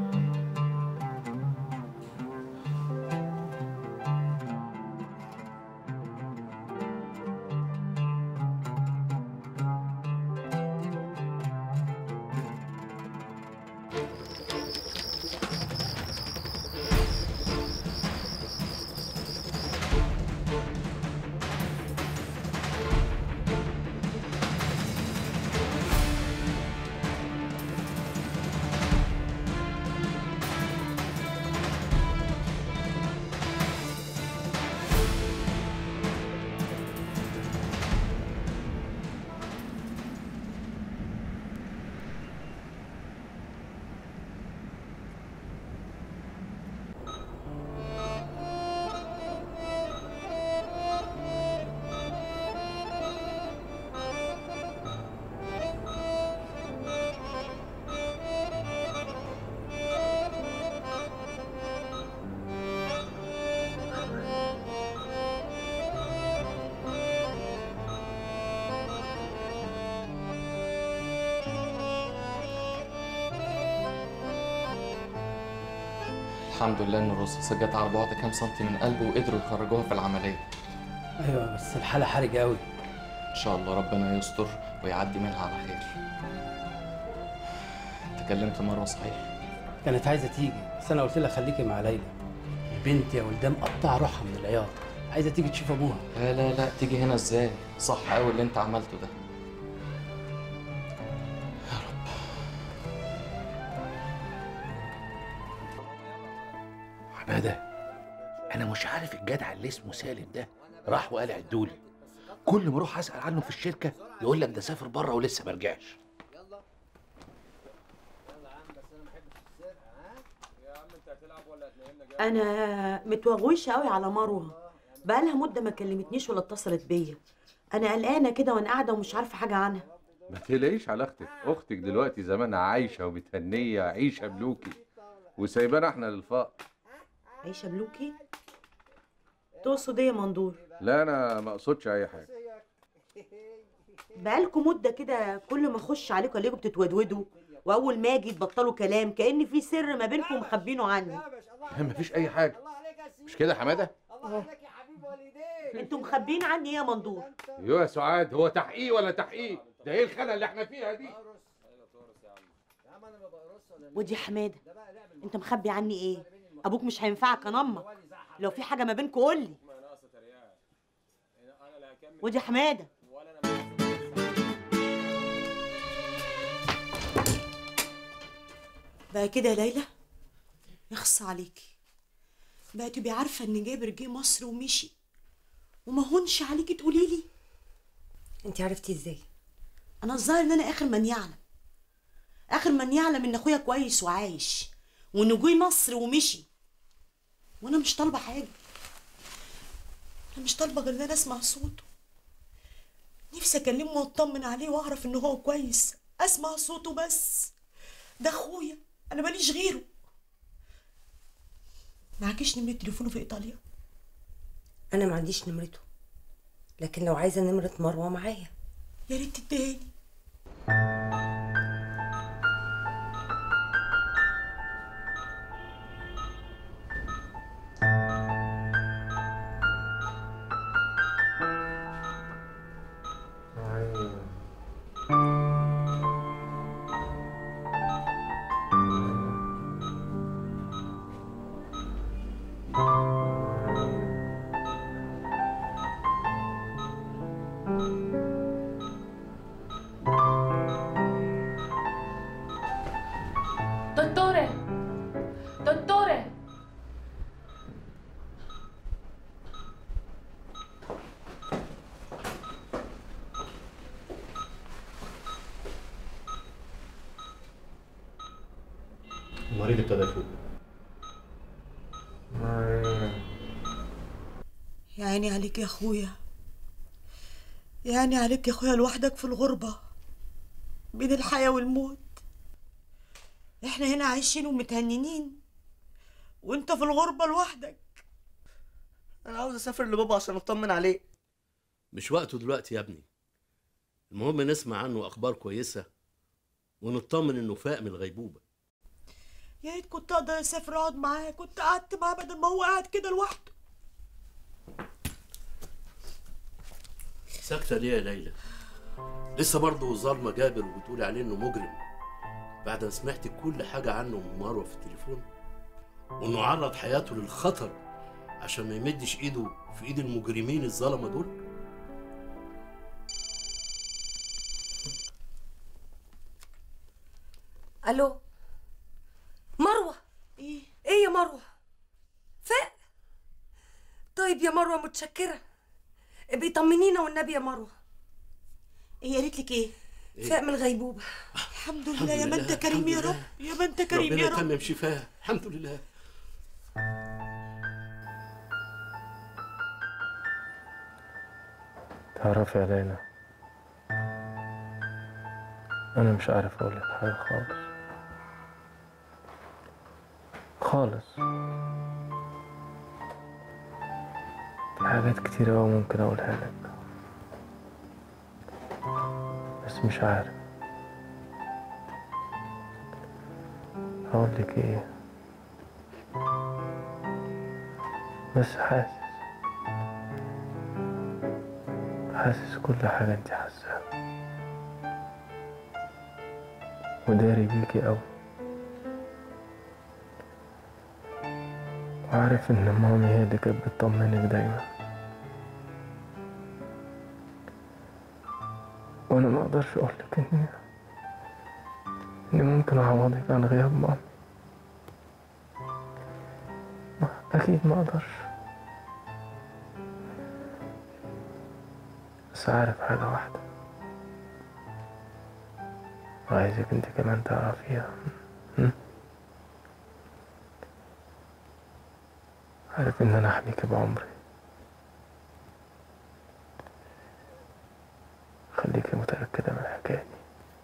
الحمد لله ان الرصاصه جت على بعد كام سنتي من قلبه وقدروا يخرجوها في العمليه ايوه بس الحاله حرجه قوي ان شاء الله ربنا يستر ويعدي منها على خير انت كلمت مروه صحيح كانت عايزه تيجي بس انا قلت لها خليكي مع ليلى البنت يا ولدان مقطع روحها من العياط عايزه تيجي تشوف ابوها لا لا لا تيجي هنا ازاي صح قوي اللي انت عملته ده حماده انا مش عارف الجدع اللي اسمه سالم ده راح وقال عدولي كل ما اروح اسال عنه في الشركه يقول لك ده سافر بره ولسه ما رجعش انا متوغوشه قوي على مروه بقالها مده ما كلمتنيش ولا اتصلت بيا انا قلقانه كده وانا قاعده ومش عارفه حاجه عنها ما تقلقيش على اختك اختك دلوقتي زمانها عايشه ومتهنيه عيشه ملوكي وسايبانا احنا للفقر عايشه بلوكي تقصد ايه يا مندور لا انا ما اقصدش اي حاجه بقالكم مده كده كل ما اخش عليكم الاقيكم بتتودودوا واول ما اجي تبطلوا كلام كان في سر ما بينكم مخبينه عني لا مفيش اي حاجه مش كده يا حماده انتوا مخبيين عني ايه يا مندور ايوه يا سعاد هو تحقيق ولا تحقيق ده ايه الخانه اللي احنا فيها دي ودي حماده انت مخبي عني ايه ابوك مش هينفعك انا امك لو في حاجه ما بينكم قول لي ودي حماده بقى كده يا ليلى يخص عليكي بقى تبقي عارفه ان جابر جه مصر ومشي وما هونش عليكي تقولي لي انت عرفتي ازاي انا الظاهر ان انا اخر من يعلم اخر من يعلم ان اخويا كويس وعايش وانه جه مصر ومشي وانا مش طالبه حاجه انا مش طالبه غير ان انا اسمع صوته نفسي اكلمه واطمن عليه واعرف ان هو كويس اسمع صوته بس ده اخويا انا ماليش غيره معكيش نمرة تليفونه في ايطاليا انا ما عنديش نمرته لكن لو عايزه نمره مروه معايا يا ريت تديهاني Dottore! Dottore! المريض ابتدى يفوق يا عيني عليك يا اخويا يا عيني عليك يا اخويا لوحدك في الغربة بين الحياة والموت احنا هنا عايشين ومتهننين وانت في الغربة لوحدك انا عاوز اسافر لبابا عشان اطمن عليه مش وقته دلوقتي يا ابني المهم نسمع عنه اخبار كويسه ونطمن انه فاق من الغيبوبه يا ريت كنت اقدر اسافر اقعد معاه كنت قعدت معاه بدل ما هو قاعد كده لوحده ساكته ليه يا ليلى لسه برضه ظالمه جابر وبتقولي عليه انه مجرم بعد ما سمعت كل حاجه عنه من مروه في التليفون وانه عرض حياته للخطر عشان ما يمدش ايده في ايد المجرمين الظلمه دول الو مروه ايه ايه يا مروه فاق طيب يا مروه متشكره بيطمنينا والنبي يا مروه ايه قالت لك ايه فاق من الغيبوبه الحمد لله يا ما انت كريم يا رب يا ما انت كريم ربنا يا رب يتمم شفاه الحمد لله تعرفي يا ليلى أنا مش عارف أقول لك حاجة خالص خالص في حاجات كتير أوي ممكن أقولها لك بس مش عارف أقول لك إيه بس حاسس حاسس كل حاجة انت حاساها وداري بيكي أوي وعارف إن مامي هي اللي كانت بتطمنك دايما وأنا ما أقدرش أقولك إني إني ممكن أعوضك عن غياب ماما ما- أكيد ما أقدرش بس عارف حاجة واحدة وعايزك انت كمان تعرفيها م? عارف ان انا احميك بعمري خليكي متأكدة من الحكاية دي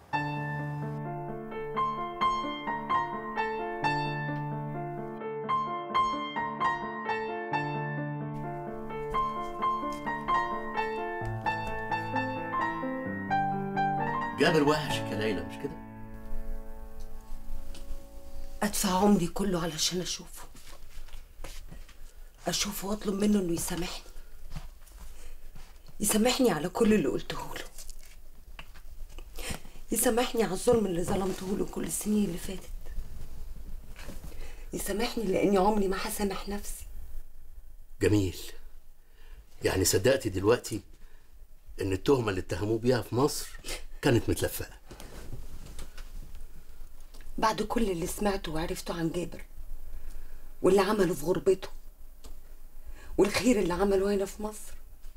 جابر وحشك يا ليلى مش كده ادفع عمري كله علشان اشوفه اشوفه واطلب منه انه يسامحني يسامحني على كل اللي قلته له يسامحني على الظلم اللي ظلمته له كل السنين اللي فاتت يسامحني لاني عمري ما هسامح نفسي جميل يعني صدقتي دلوقتي ان التهمه اللي اتهموه بيها في مصر كانت متلفقه بعد كل اللي سمعته وعرفته عن جابر واللي عمله في غربته والخير اللي عمله هنا في مصر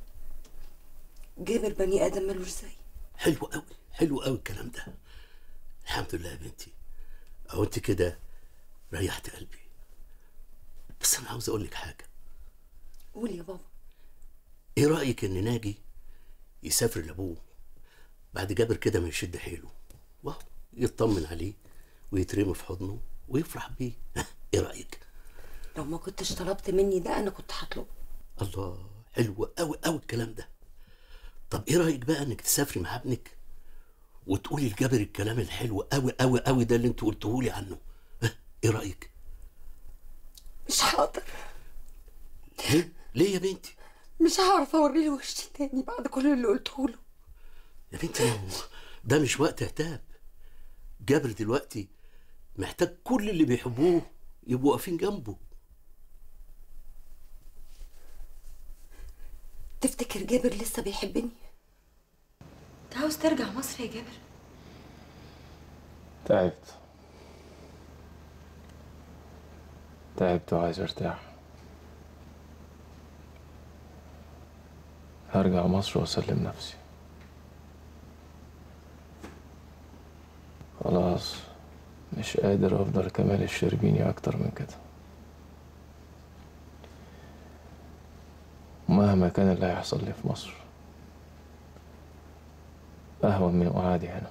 جابر بني ادم ملوش زي حلو قوي حلو قوي الكلام ده الحمد لله يا بنتي اهو انت كده ريحت قلبي بس انا عاوز اقول لك حاجه قول يا بابا ايه رايك ان ناجي يسافر لابوه بعد جابر كده ما يشد حيله واو يطمن عليه ويترمي في حضنه ويفرح بيه ها، ايه رايك لو ما كنتش طلبت مني ده انا كنت هطلبه الله حلو قوي قوي الكلام ده طب ايه رايك بقى انك تسافري مع ابنك وتقولي لجابر الكلام الحلو قوي قوي قوي ده اللي انت قلته لي عنه ها، ايه رايك مش هقدر ليه ليه يا بنتي مش هعرف اوريله وشي تاني بعد كل اللي قلته له يا بنتي ما هو ده مش وقت عتاب جابر دلوقتي محتاج كل اللي بيحبوه يبقوا واقفين جنبه تفتكر جابر لسه بيحبني انت عاوز ترجع مصر يا جابر تعبت تعبت وعايز ارتاح هرجع مصر واسلم نفسي خلاص مش قادر افضل كمال الشربيني اكتر من كده مهما كان اللي هيحصل لي في مصر اهون من قعادي هنا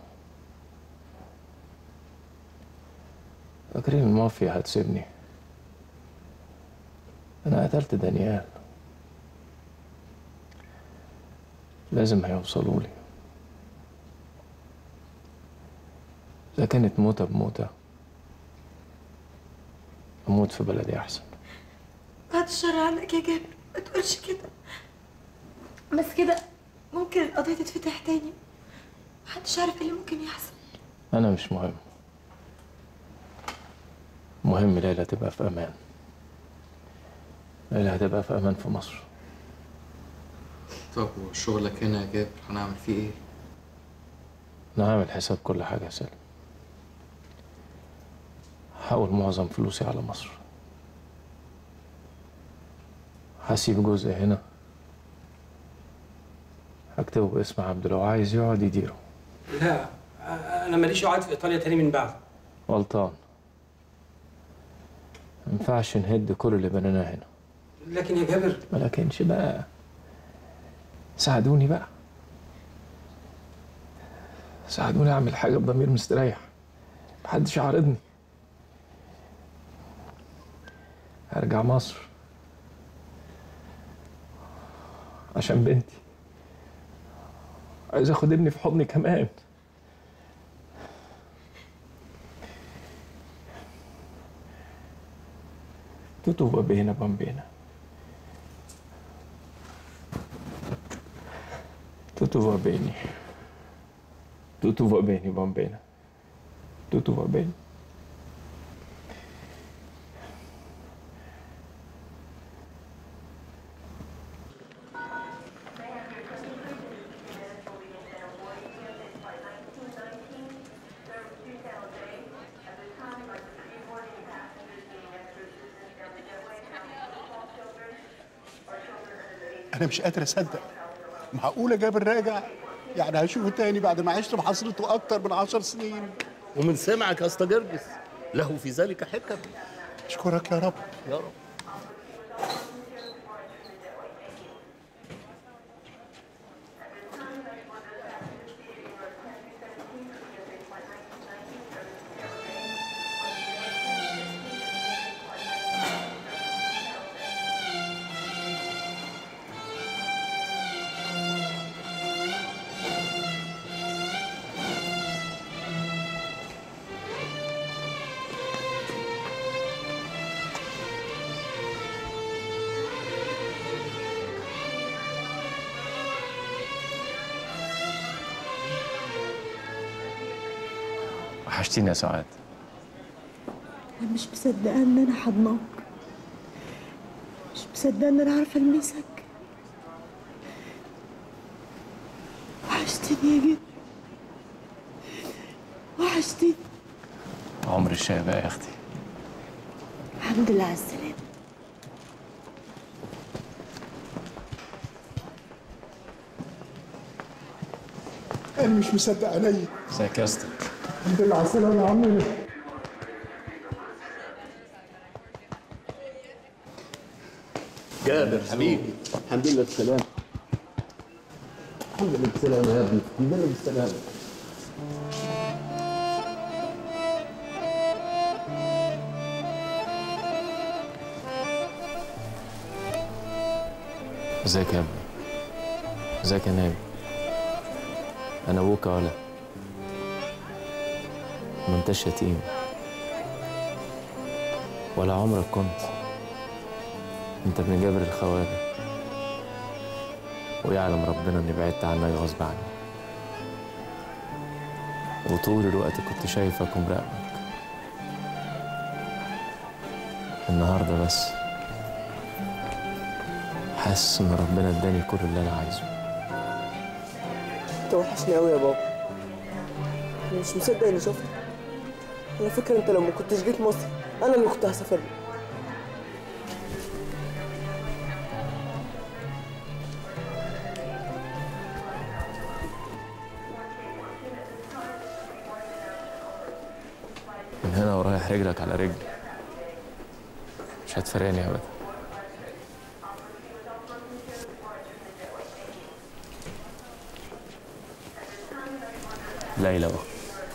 فاكرين المافيا هتسيبني انا قتلت دانيال لازم هيوصلوا لي إذا كانت موتة بموتة أموت في بلدي أحسن بعد الشر عنك يا جابر ما تقولش كده بس كده ممكن القضية تتفتح تاني محدش عارف ايه اللي ممكن يحصل أنا مش مهم مهم ليلى تبقى في أمان ليلى هتبقى في أمان في مصر طب وشغلك هنا يا جابر هنعمل فيه ايه؟ أنا عامل حساب كل حاجة يا سالم هحول معظم فلوسي على مصر هسيب جزء هنا هكتبه باسم عبد لو عايز يقعد يديره لا انا ماليش قعد في ايطاليا تاني من بعد غلطان مينفعش نهد كل اللي بنيناه هنا لكن يا جابر ما لكنش بقى ساعدوني بقى ساعدوني اعمل حاجه بضمير مستريح محدش يعارضني هرجع مصر عشان بنتي عايز اخد ابني في حضني كمان tutto va bene bambina tutto va bene tutto va bene bambina tutto va bene انا مش قادر اصدق معقوله جابر راجع يعني هشوفه تاني بعد ما عشت بحصرته اكتر من عشر سنين ومن سمعك يا اسطى جرجس له في ذلك حكم اشكرك يا رب يا رب وحشتيني يا سعاد انا مش مصدقه ان انا حضناك مش مصدقه ان انا عارفه المسك وحشتني يا جد وحشتني عمر الشاب يا اختي الحمد لله على السلامه انا مش مصدق عينيا ازيك يا اسطى الحمد لله على السلامه يا عمي جابر حبيبي الحمد لله بالسلامة الحمد لله بالسلامه يا ابني الحمد لله بالسلامه ازيك يا ابني ازيك يا نايم انا ابوك ولا ما انتش يتيم ولا عمرك كنت انت ابن جابر الخوالي ويعلم ربنا اني بعدت عنك غصب عني وطول الوقت كنت شايفك ومراقبك النهارده بس حاسس ان ربنا اداني كل اللي انا عايزه انت وحشني قوي يا بابا انا مش مصدق اني شفتك على فكره انت لو ما كنتش جيت مصر انا اللي كنت هسافر لك ورايح رجلك على رجلي مش هتفرقني ابدا ليلى بقى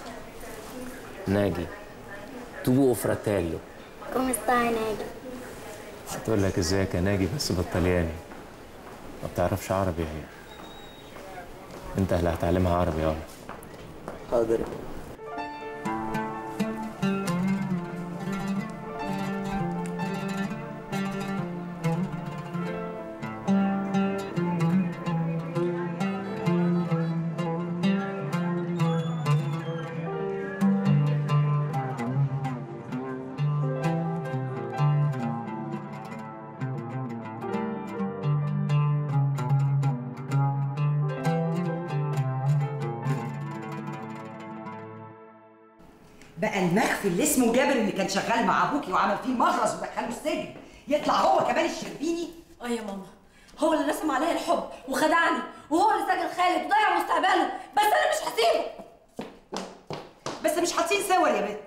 ناجي تو فراتيلو Come stai, Negi? هتقول لك ازيك يا ناجي بس بالطلياني ما بتعرفش عربي هي انت اللي هتعلمها عربي يلا حاضر بقى المخفي اللي اسمه جابر اللي كان شغال مع ابوكي وعمل فيه مغرز ودخله السجن يطلع هو كمان الشربيني اه يا ماما هو اللي رسم عليا الحب وخدعني وهو اللي سجن خالد وضيع مستقبله بس انا مش هسيبه بس مش حاطين صور يا بت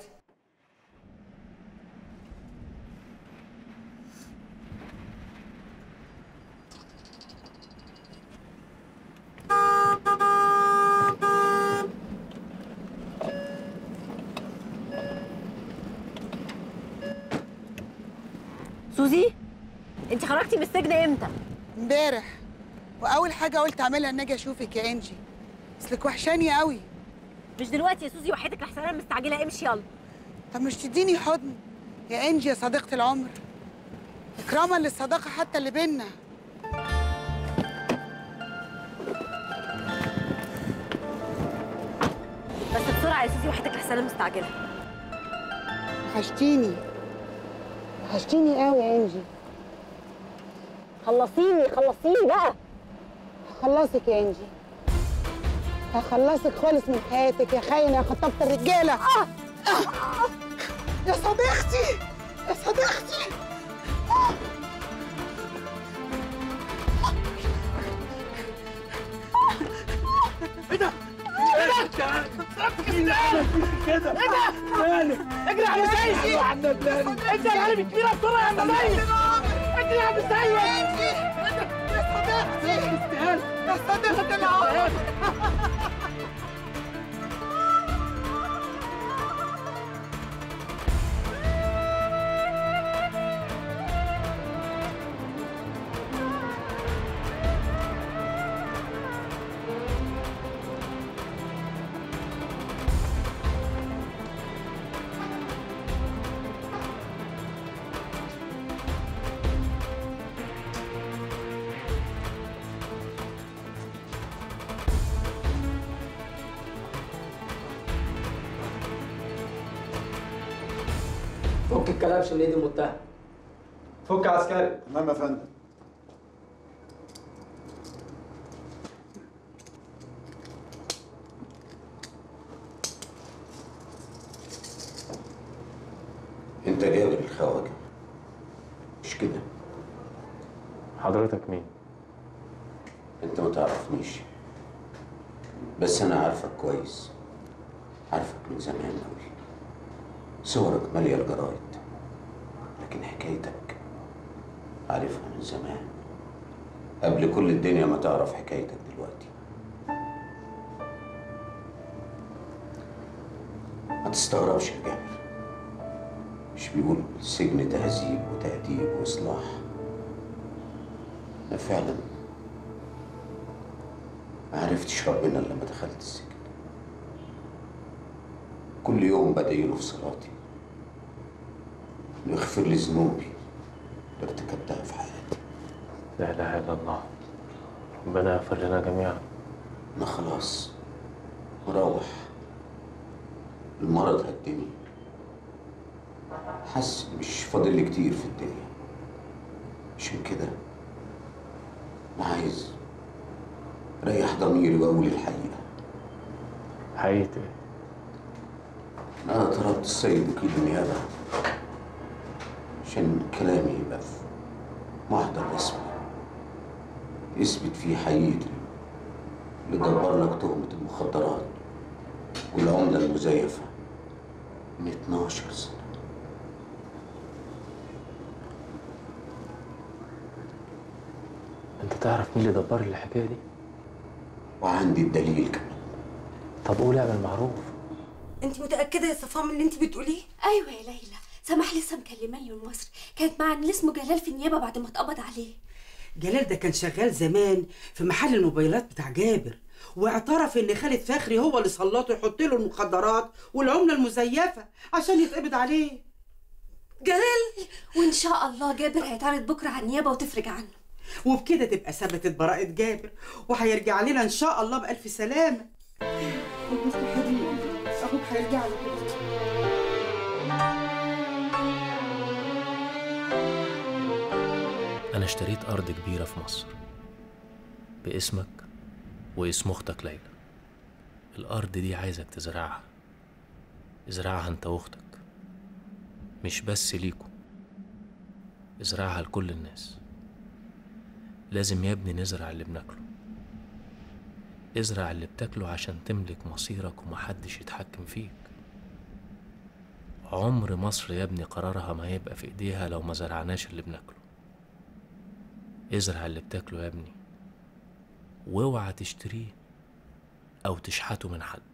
سوزي انت خرجتي من السجن امتى امبارح واول حاجه قلت اعملها ان اجي اشوفك يا انجي اصلك وحشاني قوي مش دلوقتي يا سوزي وحياتك لحسن انا مستعجله امشي يلا طب مش تديني حضن يا انجي يا صديقه العمر اكراما للصداقه حتى اللي بينا بس بسرعه يا سوزي وحياتك لحسن انا مستعجله وحشتيني وحشتيني قوي يا انجي خلصيني خلصيني بقى هخلصك يا انجي هخلصك خالص من حياتك يا خاينه يا خطبت الرجاله آه. آه. يا صديقتي يا صديقتي آه. ايه ده؟ ايه ده؟ كده ايه ده؟ مالك؟ اجري على سيدي يا عم بلاني انت العالم الكبيره بسرعه يا عم ميت اجري يا عم سيد يا صديقتي يا صديقة العمر فك الكلبش من ايد المتهم فك عسكري تمام يا فندم انت جابر الخواجه مش كده حضرتك مين انت ما تعرفنيش بس انا عارفك كويس عارفك من زمان قوي صورك ماليه الجرايد لكن حكايتك عارفها من زمان قبل كل الدنيا ما تعرف حكايتك دلوقتي ما تستغربش يا جابر مش بيقولوا السجن تهذيب وتأديب وإصلاح أنا فعلا ما عرفتش ربنا إلا لما دخلت السجن كل يوم بدعيله في صلاتي إنه يغفر لي ذنوبي اللي ارتكبتها في حياتي لا اله الا الله ربنا يغفر لنا جميعا أنا خلاص مروح المرض هدني حاسس إن مش فاضل لي كتير في الدنيا عشان كده أنا عايز أريح ضميري وأقول الحقيقة حقيقة ايه؟ أنا طلبت السيد وكيل النيابة عشان كلامي يبقى في محضر رسمي يثبت فيه حقيقة اللي دبر لك تهمة المخدرات والعملة المزيفة من 12 سنة انت تعرف مين اللي دبر لي الحكايه دي وعندي الدليل كمان طب قول اعمل معروف انت متاكده يا صفاء من اللي انت بتقوليه ايوه يا ليلى سماح لسه مكلماني من مصر كانت مع اللي اسمه جلال في النيابه بعد ما اتقبض عليه جلال ده كان شغال زمان في محل الموبايلات بتاع جابر واعترف ان خالد فخري هو اللي سلطه يحط له المخدرات والعمله المزيفه عشان يتقبض عليه جلال وان شاء الله جابر هيتعرض بكره على النيابه وتفرج عنه وبكده تبقى ثبتت براءة جابر وهيرجع لنا ان شاء الله بألف سلامة بص يا حبيبي اخوك هيرجع لك انا اشتريت ارض كبيره في مصر باسمك واسم اختك ليلى الارض دي عايزك تزرعها ازرعها انت واختك مش بس ليكوا ازرعها لكل الناس لازم يا ابني نزرع اللي بناكله ازرع اللي بتاكله عشان تملك مصيرك ومحدش يتحكم فيك عمر مصر يا ابني قرارها ما هيبقى في ايديها لو ما زرعناش اللي بناكله ازرع اللي بتاكله يا ابني واوعى تشتريه او تشحته من حد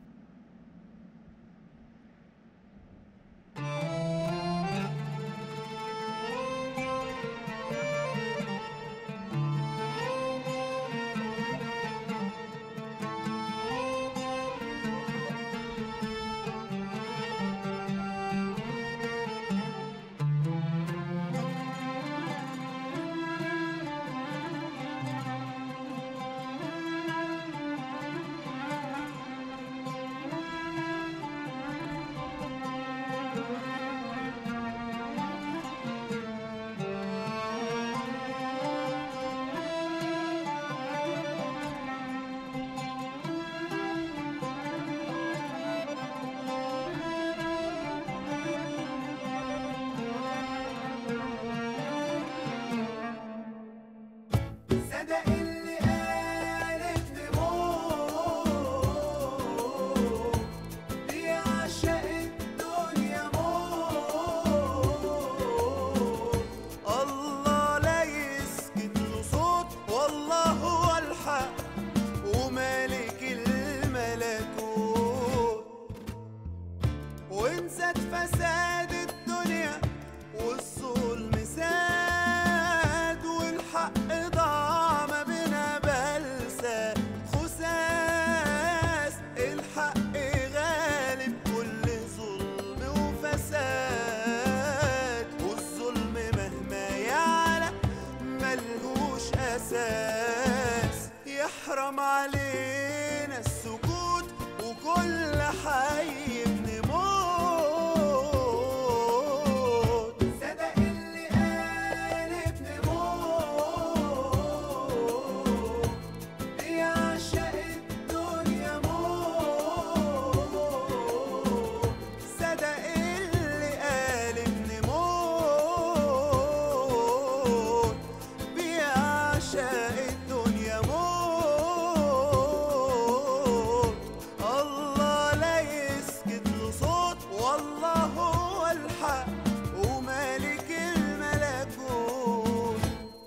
صدق اللي قالت نموت بيعشق الدنيا موت الله لا يسكت له صوت والله هو الحق ومالك الملكوت وان زاد فساد الدنيا والظلم زاد والحق ضاع ما بينا بلسة خساس الحق غالب كل ظلم وفساد والظلم مهما يعلى ملهوش أساس يحرم علينا السكوت وكل حي بنموت صدق اللي قالت نموت بيعشق الدنيا موت صدق اللي قال ان موت بيعشق الدنيا موت الله لا يسكت له صوت والله هو الحق ومالك الملكوت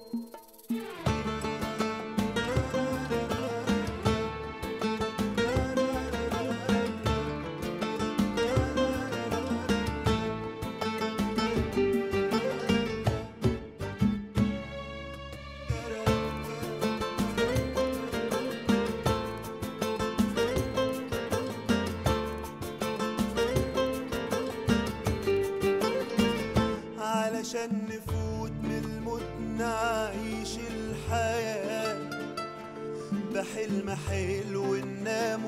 علشان نفوت من الموت نعيش الحياة بحلم حلو ننام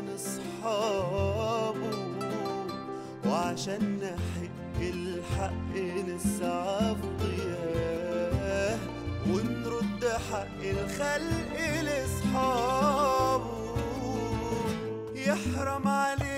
ونصحابه وعشان نحق الحق نسعى في ضياه ونرد حق الخلق لاصحابه يحرم عليه